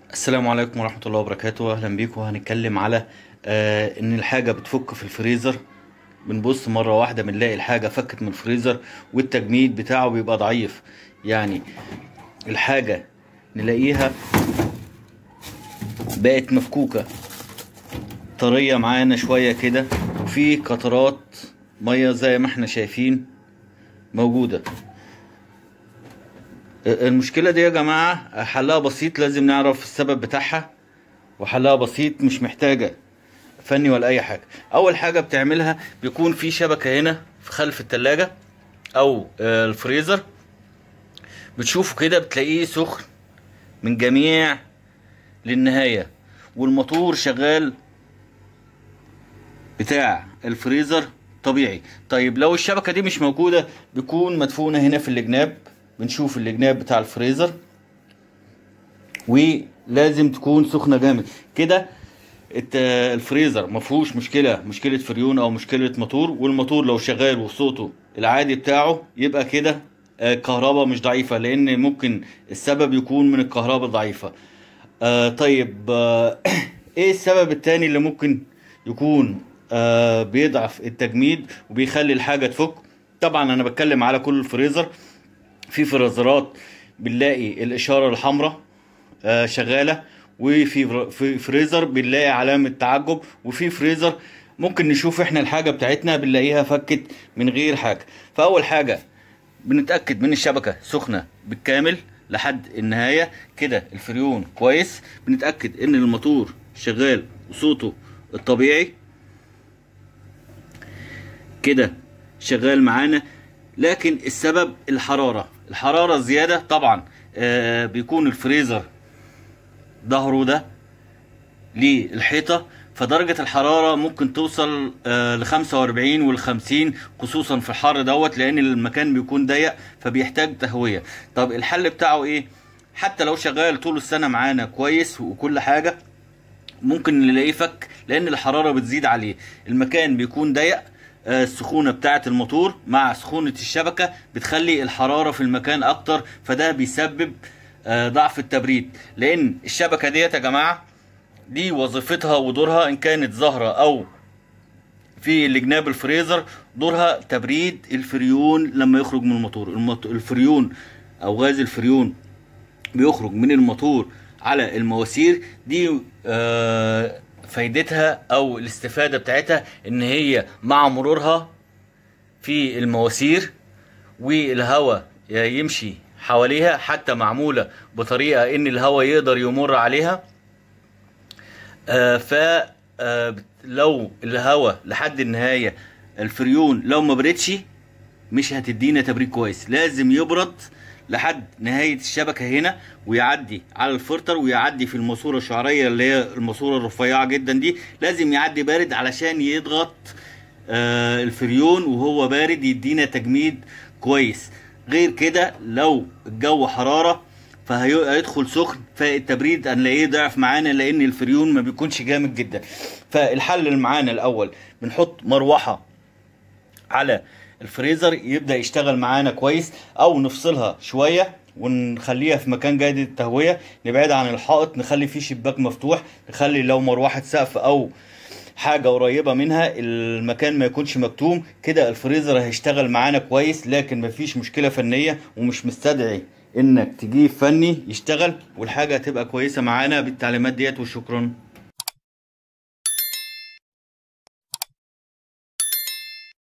السلام عليكم ورحمة الله وبركاته أهلا بيكم هنتكلم على آه إن الحاجة بتفك في الفريزر بنبص مرة واحدة بنلاقي الحاجة فكت من الفريزر والتجميد بتاعه بيبقى ضعيف يعني الحاجة نلاقيها بقت مفكوكة طرية معانا شوية كده وفي قطرات مية زي ما احنا شايفين موجودة المشكلة دي يا جماعة حلها بسيط لازم نعرف السبب بتاعها وحلها بسيط مش محتاجة فني ولا أي حاجة أول حاجة بتعملها بيكون في شبكة هنا في خلف التلاجة أو آه، الفريزر بتشوفه كده بتلاقيه سخن من جميع للنهاية والموتور شغال بتاع الفريزر طبيعي طيب لو الشبكة دي مش موجودة بيكون مدفونة هنا في الجناب بنشوف الجناب بتاع الفريزر ولازم تكون سخنة جامد كده الت- الفريزر مفهوش مشكلة مشكلة فريون او مشكلة موتور والموتور لو شغال وصوته العادي بتاعه يبقى كده آه، كهرباء مش ضعيفة لان ممكن السبب يكون من الكهرباء الضعيفة آه طيب آه ايه السبب التاني اللي ممكن يكون آه بيضعف التجميد وبيخلي الحاجة تفك طبعا انا بتكلم على كل الفريزر في فريزرات بنلاقي الاشاره الحمراء آه، شغاله وفي فر- في فريزر بنلاقي علامه تعجب وفي فريزر ممكن نشوف احنا الحاجه بتاعتنا بنلاقيها فكت من غير حاجه فاول حاجه بنتاكد من الشبكه سخنه بالكامل لحد النهايه كده الفريون كويس بنتاكد ان الموتور شغال وصوته الطبيعي كده شغال معانا لكن السبب الحرارة الحرارة الزيادة طبعا آه بيكون الفريزر ظهره ده للحيطة فدرجة الحرارة ممكن توصل آه ل 45 وال 50 خصوصا في الحر دوت لأن المكان بيكون ضيق فبيحتاج تهوية طب الحل بتاعه ايه؟ حتى لو شغال طول السنة معانا كويس وكل حاجة ممكن نلاقيه فك لان الحراره بتزيد عليه المكان بيكون ضيق آه، السخونه بتاعه الموتور مع سخونه الشبكه بتخلي الحراره في المكان اكتر فده بيسبب آه، ضعف التبريد لان الشبكه ديت يا جماعه دي وظيفتها ودورها ان كانت ظاهره او في الجناب الفريزر دورها تبريد الفريون لما يخرج من الموتور الموت- الفريون او غاز الفريون بيخرج من الموتور على المواسير دي آه، فايدتها او الاستفادة بتاعتها ان هي مع مرورها في المواسير والهواء يمشي حواليها حتى معمولة بطريقة ان الهواء يقدر يمر عليها آه، ف آه، بت- لو الهواء لحد النهاية الفريون لو ما بردش مش هتدينا تبريد كويس لازم يبرد لحد نهاية الشبكة هنا ويعدي على الفلتر ويعدي في الماسورة الشعرية اللي هي الماسورة الرفيعة جدا دي لازم يعدي بارد علشان يضغط آه الفريون وهو بارد يدينا تجميد كويس غير كده لو الجو حرارة فهيدخل سخن فالتبريد هنلاقيه ضعف معانا لان الفريون ما بيكونش جامد جدا فالحل اللي معانا الاول بنحط مروحه على الفريزر يبدا يشتغل معانا كويس او نفصلها شويه ونخليها في مكان جيد التهويه نبعد عن الحائط نخلي فيه شباك مفتوح نخلي لو مروحه سقف او حاجة قريبة منها المكان ما يكونش مكتوم كده الفريزر هيشتغل معانا كويس لكن مفيش مشكلة فنية ومش مستدعي انك تجيب فني يشتغل والحاجة هتبقى كويسة معانا بالتعليمات ديت وشكرا